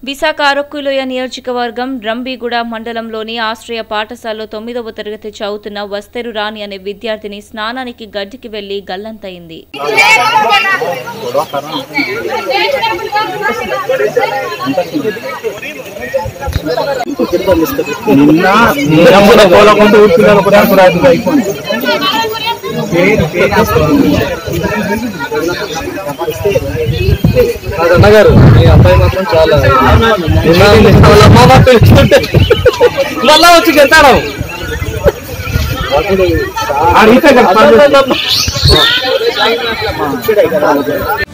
విశాఖ అరక్కులోయ నియోజకవర్గం రంబిగూడ మండలంలోని ఆశ్రయ పాఠశాలలో తొమ్మిదవ తరగతి చదువుతున్న వస్తెరు రాణి అనే విద్యార్థిని స్నానానికి గడ్డికి వెళ్లి గల్లంతైంది నిన్న నిన్న కూడా కోలకుంటూ ఊడ్చున్నారు ఒక దానికి రాత్రి అయిపోయింది అన్నగారు మీ అబ్బాయి మాత్రం చాలా నిన్న వాళ్ళ అమ్మ మాత్రం తెలుస్తుంటే మళ్ళా వచ్చి గెలుతాడు అడిగితే కదా